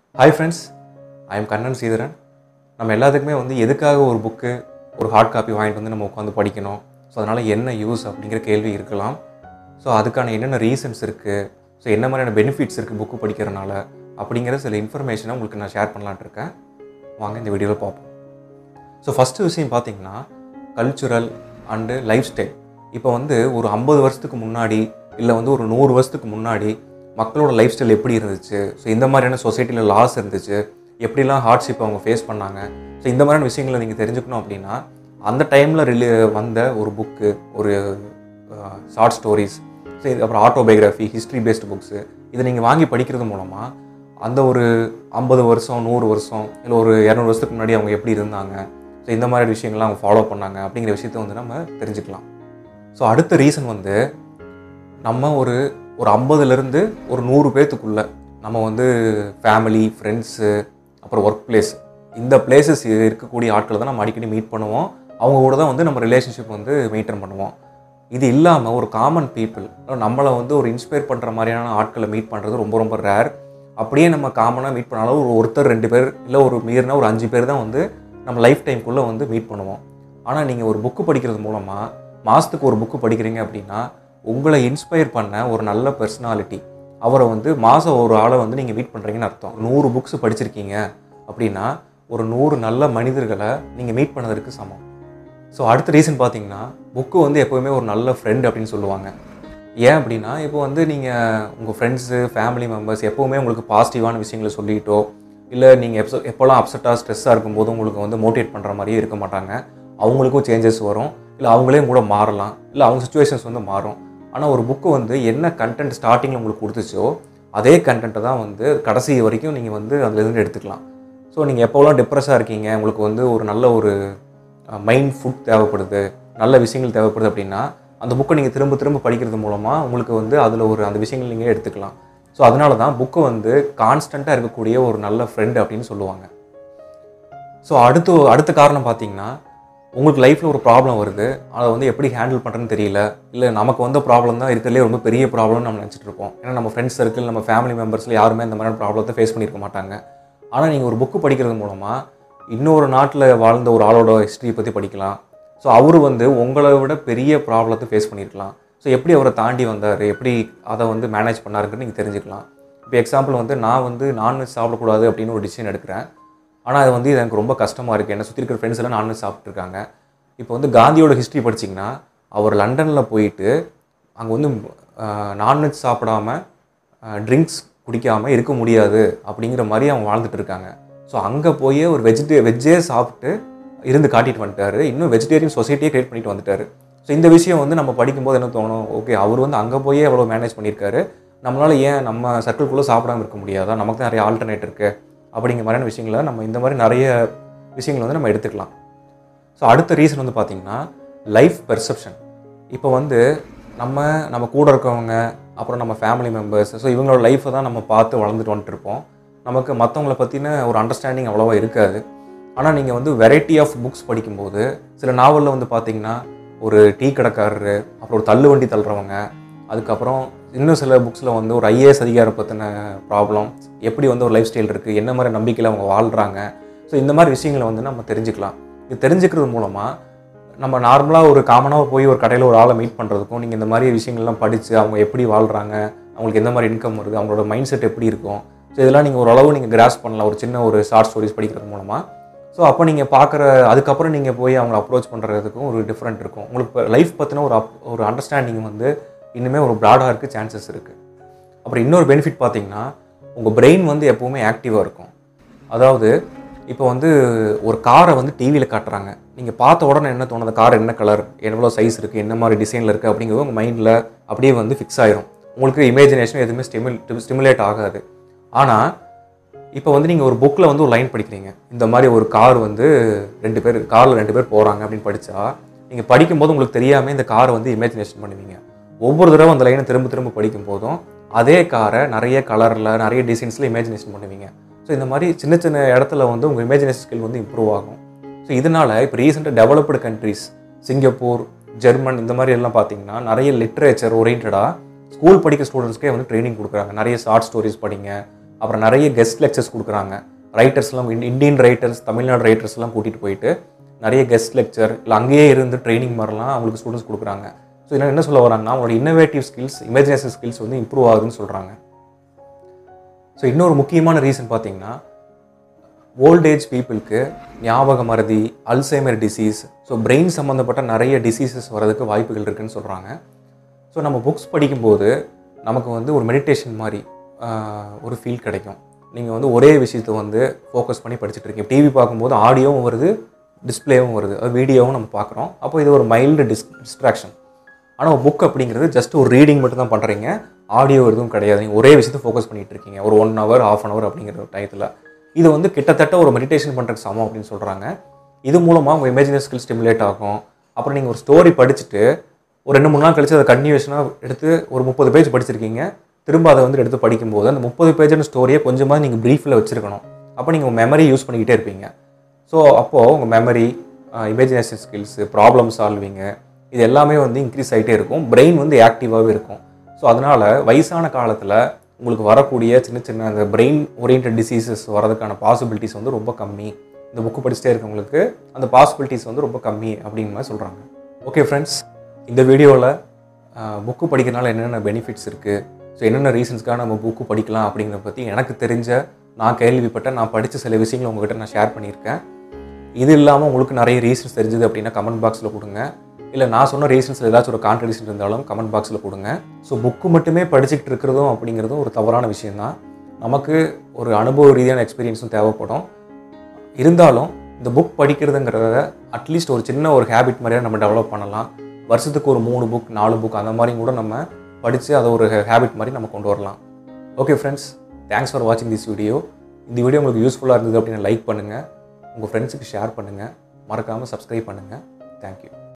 hi friends I am Kannan Sridharan நம்ம எல்லாத்துக்குமே வந்து எதுக்காக ஒரு புக்கு ஒரு ஹார்ட் காப்பி வாங்கிட்டு வந்து நம்ம உட்காந்து படிக்கணும் ஸோ அதனால் என்ன யூஸ் அப்படிங்கிற கேள்வி இருக்கலாம் ஸோ அதுக்கான என்னென்ன ரீசன்ஸ் இருக்குது ஸோ என்ன மாதிரியான பெனிஃபிட்ஸ் இருக்குது புக்கு படிக்கிறனால அப்படிங்கிற சில இன்ஃபர்மேஷனை உங்களுக்கு நான் ஷேர் பண்ணலான்ட்டு இருக்கேன் வாங்க இந்த வீடியோவில் பார்ப்போம் ஸோ ஃபஸ்ட்டு விஷயம் பார்த்தீங்கன்னா கல்ச்சுரல் அண்டு லைஃப் ஸ்டைல் இப்போ வந்து ஒரு ஐம்பது வருஷத்துக்கு முன்னாடி இல்லை வந்து ஒரு நூறு வருஷத்துக்கு முன்னாடி மக்களோட லைஃப் ஸ்டைல் எப்படி இருந்துச்சு ஸோ இந்த மாதிரியான சொசைட்டியில் லாஸ் இருந்துச்சு எப்படிலாம் ஹார்ட்ஷிப் அவங்க ஃபேஸ் பண்ணாங்க ஸோ இந்த மாதிரியான விஷயங்களை நீங்கள் தெரிஞ்சுக்கணும் அப்படின்னா அந்த டைமில் ரிலி வந்த ஒரு புக்கு ஒரு ஷார்ட் ஸ்டோரிஸ் ஸோ இது அப்புறம் ஆட்டோபயோகிராஃபி ஹிஸ்ட்ரி பேஸ்டு புக்ஸு இதை நீங்கள் வாங்கி படிக்கிறது மூலமாக அந்த ஒரு ஐம்பது வருஷம் நூறு வருஷம் இல்லை ஒரு இரநூறு வருஷத்துக்கு முன்னாடி அவங்க எப்படி இருந்தாங்க ஸோ இந்த மாதிரி விஷயங்கள்லாம் அவங்க ஃபாலோ பண்ணாங்க அப்படிங்கிற விஷயத்த வந்து நம்ம தெரிஞ்சுக்கலாம் ஸோ அடுத்த ரீசன் வந்து நம்ம ஒரு ஒரு ஐம்பதுலேருந்து ஒரு நூறு பேர்த்துக்குள்ள நம்ம வந்து ஃபேமிலி ஃப்ரெண்ட்ஸு அப்புறம் ஒர்க் பிளேஸ் இந்த பிளேசஸ் இருக்கக்கூடிய ஆட்களை தான் நம்ம அடிக்கடி மீட் பண்ணுவோம் அவங்க கூட தான் வந்து நம்ம ரிலேஷன்ஷிப் வந்து மெயின்டைன் பண்ணுவோம் இது இல்லாமல் ஒரு காமன் பீப்புள் நம்மளை வந்து ஒரு இன்ஸ்பயர் பண்ணுற மாதிரியான ஆட்களை மீட் பண்ணுறது ரொம்ப ரொம்ப ரேர் அப்படியே நம்ம காமனாக மீட் பண்ணாலும் ஒரு ஒருத்தர் ரெண்டு பேர் இல்லை ஒரு மீறினா ஒரு அஞ்சு பேர் தான் வந்து நம்ம லைஃப் டைம்குள்ளே வந்து மீட் பண்ணுவோம் ஆனால் நீங்கள் ஒரு புக்கு படிக்கிறது மூலமாக மாதத்துக்கு ஒரு புக்கு படிக்கிறீங்க அப்படின்னா உங்களை இன்ஸ்பயர் பண்ண ஒரு நல்ல பர்சனாலிட்டி அவரை வந்து மாதம் ஒரு ஆளை வந்து நீங்கள் மீட் பண்ணுறீங்கன்னு அர்த்தம் நூறு புக்ஸ் படிச்சிருக்கீங்க அப்படின்னா ஒரு நூறு நல்ல மனிதர்களை நீங்கள் மீட் பண்ணதற்கு சமம் ஸோ அடுத்த ரீசன் பார்த்தீங்கன்னா புக்கு வந்து எப்போவுமே ஒரு நல்ல ஃப்ரெண்ட் அப்படின்னு சொல்லுவாங்க ஏன் அப்படின்னா இப்போ வந்து நீங்கள் உங்கள் ஃப்ரெண்ட்ஸு ஃபேமிலி மெம்பர்ஸ் எப்போவுமே உங்களுக்கு பாசிட்டிவான விஷயங்களை சொல்லிட்டோ இல்லை நீங்கள் எப்போ எப்போல்லாம் அப்செட்டாக ஸ்ட்ரெஸ்ஸாக இருக்கும்போது உங்களுக்கு வந்து மோட்டிவேட் பண்ணுற மாதிரியே இருக்க மாட்டாங்க அவங்களுக்கும் சேஞ்சஸ் வரும் இல்லை அவங்களே கூட மாறலாம் இல்லை அவங்க சுச்சுவேஷன்ஸ் வந்து மாறும் ஆனால் ஒரு புக்கு வந்து என்ன கண்டென்ட் ஸ்டார்டிங்கில் உங்களுக்கு கொடுத்துச்சோ அதே கண்டென்ட்டை தான் வந்து கடைசி வரைக்கும் நீங்கள் வந்து அதுலேருந்து எடுத்துக்கலாம் ஸோ நீங்கள் எப்போல்லாம் டிப்ரெஸ்ஸாக இருக்கீங்க உங்களுக்கு வந்து ஒரு நல்ல ஒரு மைண்ட் ஃபுட் தேவைப்படுது நல்ல விஷயங்கள் தேவைப்படுது அப்படின்னா அந்த புக்கை நீங்கள் திரும்ப திரும்ப படிக்கிறது மூலமாக உங்களுக்கு வந்து அதில் ஒரு அந்த விஷயங்கள் நீங்கள் எடுத்துக்கலாம் ஸோ அதனால தான் புக்கு வந்து கான்ஸ்டண்ட்டாக இருக்கக்கூடிய ஒரு நல்ல ஃப்ரெண்டு அப்படின்னு சொல்லுவாங்க ஸோ அடுத்து அடுத்த காரணம் பார்த்தீங்கன்னா உங்களுக்கு லைஃப்பில் ஒரு ப்ராப்ளம் வருது அதை வந்து எப்படி ஹேண்டில் பண்ணுறதுன்னு தெரியல இல்லை நமக்கு வந்த ப்ராப்ளம் தான் இருக்கிறதுலே ரொம்ப பெரிய ப்ராப்ளம்னு நம்ம நினச்சிட்டு இருப்போம் ஏன்னா நம்ம ஃப்ரெண்ட்ஸ் சர்க்கிள் நம்ம ஃபேமிலி மெம்பர்ஸில் யாருமே இந்த மாதிரியான ப்ராப்ளத்தை ஃபேஸ் பண்ணியிருக்க மாட்டாங்க ஆனால் நீங்கள் ஒரு புக்கு படிக்கிறது மூலமாக இன்னொரு நாட்டில் வாழ்ந்த ஒரு ஆளோட ஹிஸ்ட்ரியை பற்றி படிக்கலாம் ஸோ அவர் வந்து உங்களை விட பெரிய ப்ராப்ளத்தை ஃபேஸ் பண்ணியிருக்கலாம் ஸோ எப்படி அவரை தாண்டி வந்தார் எப்படி அதை வந்து மேனேஜ் பண்ணாருன்னு நீங்கள் தெரிஞ்சுக்கலாம் இப்போ எக்ஸாம்பிள் வந்து நான் வந்து நான்வெஜ் சாப்பிடக்கூடாது அப்படின்னு ஒரு டிசிஷன் எடுக்கிறேன் ஆனால் அது வந்து இது எனக்கு ரொம்ப கஷ்டமாக இருக்குது என்னை சுற்றி இருக்கிற ஃப்ரெண்ட்ஸ் எல்லாம் நான்வெஜ் சாப்பிட்ருக்காங்க இப்போ வந்து காந்தியோட ஹிஸ்ட்ரி படிச்சிங்கன்னா அவர் லண்டனில் போயிட்டு அங்கே வந்து நான்வெஜ் சாப்பிடாம ட்ரிங்க்ஸ் குடிக்காமல் இருக்க முடியாது அப்படிங்கிற மாதிரி அவங்க வாழ்ந்துட்டு இருக்காங்க ஸோ அங்கே போய் ஒரு வெஜிடே வெஜ்ஜே சாப்பிட்டு இருந்து காட்டிட்டு வந்துட்டாரு இன்னும் வெஜிடேரியன் சொசைட்டியே கிரியேட் பண்ணிட்டு வந்துட்டாரு ஸோ இந்த விஷயம் வந்து நம்ம படிக்கும்போது என்ன தோணும் ஓகே அவர் வந்து அங்கே போயே எவ்வளோ மேனேஜ் பண்ணியிருக்காரு நம்மளால் ஏன் நம்ம சர்க்கிள்குள்ளே சாப்பிடாம இருக்க முடியாதா நமக்கு தான் நிறைய ஆல்டர்னேட் இருக்குது அப்படிங்கிற மாதிரியான விஷயங்களை நம்ம இந்த மாதிரி நிறைய விஷயங்களை வந்து நம்ம எடுத்துக்கலாம் ஸோ அடுத்த ரீசன் வந்து பார்த்திங்கன்னா லைஃப் பெர்செப்ஷன் இப்போ வந்து நம்ம நம்ம கூட இருக்கவங்க அப்புறம் நம்ம ஃபேமிலி மெம்பர்ஸ் ஸோ இவங்களோட லைஃப்பை தான் நம்ம பார்த்து வளர்ந்துட்டு வந்துட்டு இருப்போம் நமக்கு மற்றவங்கள பற்றின ஒரு அண்டர்ஸ்டாண்டிங் அவ்வளோவா இருக்காது ஆனால் நீங்கள் வந்து வெரைட்டி ஆஃப் புக்ஸ் படிக்கும்போது சில நாவலில் வந்து பார்த்தீங்கன்னா ஒரு டீ கடைக்காரரு அப்புறம் ஒரு தள்ளு வண்டி தள்ளுறவங்க அதுக்கப்புறம் இன்னும் சில புக்ஸில் வந்து ஒரு ஐஏஎஸ் அதிகாரம் பற்றின ப்ராப்ளம் எப்படி வந்து ஒரு லைஃப் ஸ்டைல் இருக்குது என்ன மாதிரி நம்பிக்கையில் அவங்க வாழ்கிறாங்க ஸோ இந்த மாதிரி விஷயங்களை வந்து நம்ம தெரிஞ்சுக்கலாம் இது தெரிஞ்சுக்கிறது மூலமாக நம்ம நார்மலாக ஒரு காமனாக போய் ஒரு கடையில் ஒரு ஆளை மீட் பண்ணுறதுக்கும் நீங்கள் இந்த மாதிரி விஷயங்கள்லாம் படித்து அவங்க எப்படி வாழ்கிறாங்க அவங்களுக்கு எந்த மாதிரி இன்கம் வருது அவங்களோட மைண்ட் செட் எப்படி இருக்கும் ஸோ இதெல்லாம் நீங்கள் ஓரளவு நீங்கள் கிராஸ் பண்ணலாம் ஒரு சின்ன ஒரு ஷார்ட் ஸ்டோரிஸ் படிக்கிறது மூலமாக ஸோ அப்போ நீங்கள் பார்க்குற அதுக்கப்புறம் நீங்கள் போய் அவங்கள அப்ரோச் பண்ணுறதுக்கும் ஒரு டிஃப்ரெண்ட் இருக்கும் உங்களுக்கு லைஃப் பற்றின ஒரு அப் ஒரு அண்டர்ஸ்டாண்டிங் வந்து இன்னுமே ஒரு ப்ராடாக இருக்க சான்சஸ் இருக்குது அப்புறம் இன்னொரு பெனிஃபிட் பார்த்தீங்கன்னா உங்கள் பிரெயின் வந்து எப்போவுமே ஆக்டிவாக இருக்கும் அதாவது இப்போ வந்து ஒரு காரை வந்து டிவியில் காட்டுறாங்க நீங்கள் பார்த்த உடனே என்ன தோணுது கார் என்ன கலர் எவ்வளோ சைஸ் இருக்குது என்ன மாதிரி டிசைனில் இருக்குது அப்படிங்கிறது உங்கள் மைண்டில் அப்படியே வந்து ஃபிக்ஸ் ஆயிரும் உங்களுக்கு இமேஜினேஷன் எதுவுமே ஸ்டிமுல் ஸ்டிமுலேட் ஆகாது ஆனால் இப்போ வந்து நீங்கள் ஒரு புக்கில் வந்து ஒரு லைன் படிக்கிறீங்க இந்த மாதிரி ஒரு கார் வந்து ரெண்டு பேர் காரில் ரெண்டு பேர் போகிறாங்க அப்படின்னு படித்தா நீங்கள் படிக்கும்போது உங்களுக்கு தெரியாமல் இந்த காரை வந்து இமேஜினேஷன் பண்ணுவீங்க ஒவ்வொரு தடவை அந்த லைனை திரும்ப திரும்ப படிக்கும் போதும் அதே காரை நிறைய கலரில் நிறைய டிசைன்ஸில் இமேஜினேஷன் பண்ணுவீங்க ஸோ இந்த மாதிரி சின்ன சின்ன இடத்துல வந்து உங்கள் இமேஜினேஷன் ஸ்கில் வந்து இம்ப்ரூவ் ஆகும் ஸோ இதனால் இப்போ ரீசெண்டாக டெவலப்டு கண்ட்ரீஸ் சிங்கப்பூர் ஜெர்மன் இந்த மாதிரி எல்லாம் பார்த்தீங்கன்னா நிறைய லிட்ரேச்சர் ஓரியன்டாக ஸ்கூல் படிக்க ஸ்டூடெண்ட்ஸ்க்கே வந்து ட்ரைனிங் கொடுக்குறாங்க நிறைய ஷார்ட் ஸ்டோரிஸ் படிங்க அப்புறம் நிறைய கெஸ்ட் லெக்சர்ஸ் கொடுக்குறாங்க ரைட்டர்ஸ்லாம் இந்தியன் ரைட்டர்ஸ் தமிழ்நாடு ரைட்டர்ஸ்லாம் கூட்டிகிட்டு போயிட்டு நிறைய கெஸ்ட் லெக்சர் இல்லை அங்கேயே இருந்து ட்ரைனிங் மாதிரிலாம் அவங்களுக்கு ஸ்டூடெண்ட்ஸ் கொடுக்குறாங்க ஸோ இதனால் என்ன சொல்ல வராங்கன்னா அவங்களோட இன்னோவேட்டிவ் ஸ்கில்ஸ் இமேஜினேஷன் ஸ்கில்ஸ் வந்து இம்ப்ரூவ் ஆகுதுன்னு சொல்கிறாங்க ஸோ இன்னொரு முக்கியமான ரீசன் பார்த்தீங்கன்னா ஓல்டேஜ் பீப்புளுக்கு ஞாபக மறதி அல்சைமர் டிசீஸ் ஸோ பிரெயின் சம்மந்தப்பட்ட நிறைய டிசீசஸ் வரதுக்கு வாய்ப்புகள் இருக்குன்னு சொல்கிறாங்க ஸோ நம்ம புக்ஸ் படிக்கும்போது நமக்கு வந்து ஒரு மெடிடேஷன் மாதிரி ஆஹ், ஒரு ஃபீல் கிடைக்கும் நீங்கள் வந்து ஒரே விஷயத்தை வந்து ஃபோக்கஸ் பண்ணி படிச்சுட்டு இருக்கீங்க டிவி பார்க்கும்போது ஆடியோவும் வருது டிஸ்ப்ளேவும் வருது அது வீடியோவும் நம்ம பார்க்குறோம் அப்போ இது ஒரு மைல்டு டிஸ் டிஸ்ட்ராக்ஷன் ஆனால் புக் அப்படிங்கிறது ஜஸ்ட் ஒரு ரீடிங் மட்டும் தான் பண்ணுறீங்க ஆடியோ எதுவும் கிடையாது நீங்கள் ஒரே விஷயத்தை ஃபோக்கஸ் பண்ணிட்டு இருக்கீங்க ஒரு one hour of an hour அப்படிங்கிற ஒரு டயத்தில் இது வந்து கிட்டத்தட்ட ஒரு மெடிடேஷன் பண்ணுறதுக்கு சமம் அப்படின்னு சொல்கிறாங்க இது மூலமாக உங்கள் இமேஜினரி ஸ்கில் ஸ்டிமுலேட் ஆகும் அப்புறம் நீங்கள் ஒரு ஸ்டோரி படிச்சுட்டு ஒரு ரெண்டு மூணு நாள் கழிச்சு அதை கன்டினியூஷனாக எடுத்து ஒரு முப்பது பேஜ் படிச்சிருக்கீங்க திரும்ப அதை வந்து எடுத்து படிக்கும்போது அந்த முப்பது பேஜான ஸ்டோரியை கொஞ்சமாக நீங்கள் ப்ரீஃபில் வச்சிருக்கணும் அப்போ நீங்கள் மெமரி யூஸ் பண்ணிக்கிட்டே இருப்பீங்க ஸோ அப்போது உங்கள் memory imagination skills problem solving இது எல்லாமே வந்து இன்க்ரீஸ் ஆகிட்டே இருக்கும் பிரெயின் வந்து ஆக்டிவாகவே இருக்கும் ஸோ அதனால் வயசான காலத்தில் உங்களுக்கு வரக்கூடிய சின்ன சின்ன அந்த பிரெயின் ஓரியன்ட் டிசீசஸ் வரதுக்கான பாசிபிலிட்டிஸ் வந்து ரொம்ப கம்மி இந்த புக்கு படிச்சுட்டே இருக்கவங்களுக்கு அந்த பாசிபிலிட்டிஸ் வந்து ரொம்ப கம்மி அப்படிங்கிற மாதிரி சொல்கிறாங்க ஓகே ஃப்ரெண்ட்ஸ் இந்த வீடியோவில் புக்கு படிக்கிறனால என்னென்ன பெனிஃபிட்ஸ் இருக்குது ஸோ என்னென்ன ரீசன்ஸ்க்காக நம்ம புக்கு படிக்கலாம் அப்படிங்கிறத பற்றி எனக்கு தெரிஞ்ச நான் கேள்விப்பட்ட நான் படித்த சில விஷயங்களை உங்ககிட்ட நான் ஷேர் பண்ணியிருக்கேன் இது இல்லாமல் உங்களுக்கு நிறைய ரீசன்ஸ் தெரிஞ்சது அப்படின்னா கமெண்ட் பாக்ஸில் கொடுங்க இல்லை நான் சொன்ன ரீசன்ஸில் ஏதாச்சும் ஒரு கான்ட்ரடிக்ஷன் இருந்தாலும் கமெண்ட் பாக்ஸில் கொடுங்க ஸோ புக்கு மட்டுமே படிச்சுக்கிட்டு இருக்கிறதும் அப்படிங்கிறதும் ஒரு தவறான விஷயம்தான் நமக்கு ஒரு அனுபவ ரீதியான எக்ஸ்பீரியன்ஸும் தேவைப்படும் இருந்தாலும் இந்த புக் படிக்கிறதுங்கிறத அட்லீஸ்ட் ஒரு சின்ன ஒரு ஹேபிட் மாதிரியே நம்ம டெவலப் பண்ணலாம் வருஷத்துக்கு ஒரு மூணு புக் நாலு புக் அந்த மாதிரி கூட நம்ம படித்து அதை ஒரு ஹேபிட் மாதிரி நம்ம கொண்டு வரலாம் ஓகே ஃப்ரெண்ட்ஸ் தேங்க்ஸ் ஃபார் வாட்சிங் திஸ் வீடியோ இந்த வீடியோ உங்களுக்கு யூஸ்ஃபுல்லாக இருந்தது அப்படின்னு லைக் பண்ணுங்கள் உங்கள் ஃப்ரெண்ட்ஸுக்கு ஷேர் பண்ணுங்கள் மறக்காமல் சப்ஸ்கிரைப் பண்ணுங்கள் தேங்க்யூ